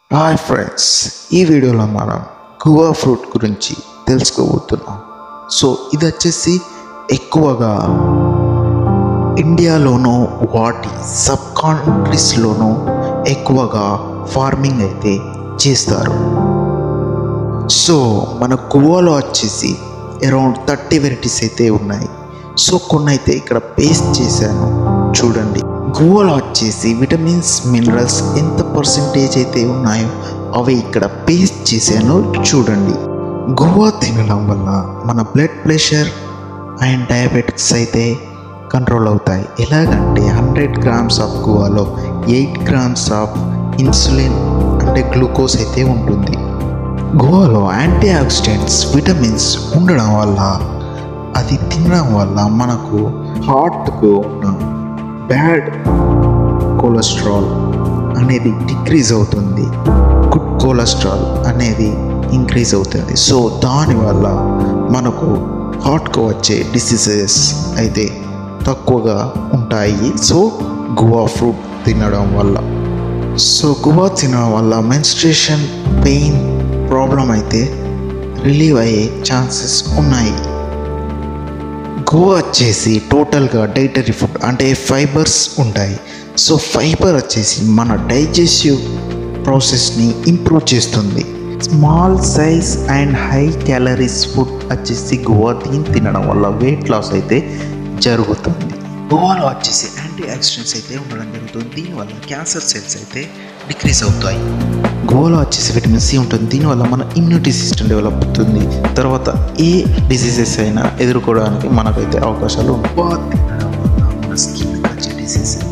Hi friends ఈ వీడియోలో మనం గువా ఫ్రూట్ గురించి తెలుసుకోబోతున్నాం సో ఇది వచ్చేసి ఎక్కువగా ఇండియాలోనూ వాటి సబ్ కంట్రీస్లోనూ ఎక్కువగా ఫార్మింగ్ అయితే చేస్తారు సో మన గువాలో వచ్చేసి అరౌండ్ థర్టీ వెరైటీస్ అయితే ఉన్నాయి సో కొన్ని అయితే ఇక్కడ పేస్ట్ చేశాను చూడండి గువాలో వచ్చేసి విటమిన్స్ మినరల్స్ ఎంత పర్సంటేజ్ అయితే ఉన్నాయో అవి ఇక్కడ పేస్ట్ చేశాను చూడండి గువా తినడం వల్ల మన బ్లడ్ ప్రెషర్ అండ్ డయాబెటిక్స్ అయితే కంట్రోల్ అవుతాయి ఎలాగంటే హండ్రెడ్ గ్రామ్స్ ఆఫ్ గువాలో ఎయిట్ గ్రామ్స్ ఆఫ్ ఇన్సులిన్ అంటే గ్లూకోజ్ అయితే ఉంటుంది గోవాలో యాంటీ ఆక్సిడెంట్స్ విటమిన్స్ ఉండడం వల్ల అది తినడం వల్ల మనకు హార్ట్కు ఉన్న బ్యాడ్ కొలెస్ట్రాల్ అనేది డిక్రీజ్ అవుతుంది గుడ్ కొలెస్ట్రాల్ అనేది ఇంక్రీజ్ అవుతుంది సో దానివల్ల మనకు హార్ట్కు వచ్చే డిసీజెస్ అయితే తక్కువగా ఉంటాయి సో గువా ఫ్రూట్ తినడం వల్ల సో గువా తినడం వల్ల మెన్స్ట్రేషన్ పెయిన్ ప్రాబ్లం అయితే రిలీవ్ అయ్యే ఛాన్సెస్ ఉన్నాయి గోవా వచ్చేసి టోటల్గా డైటరీ ఫుడ్ అంటే ఫైబర్స్ ఉంటాయి సో ఫైబర్ వచ్చేసి మన డైజెస్టివ్ ప్రాసెస్ని ఇంప్రూవ్ చేస్తుంది small size and high calories food వచ్చేసి గోవా దీన్ని తినడం వల్ల వెయిట్ లాస్ అయితే జరుగుతుంది గోవాలో వచ్చేసి యాంటీ ఆక్సిడెంట్స్ అయితే ఉండడం జరుగుతుంది దీనివల్ల క్యాన్సర్ సెల్స్ అయితే డిక్రీజ్ అవుతాయి గోవాలో వచ్చేసి విటమిన్ సి ఉంటుంది దీనివల్ల మన ఇమ్యూనిటీ సిస్టమ్ డెవలప్ అవుతుంది తర్వాత ఏ డిసీజెస్ అయినా ఎదుర్కోవడానికి మనకైతే అవకాశాలు ఉంటాయి. గోవా తినడం వల్ల మన స్కిన్ వచ్చే డిసీజెస్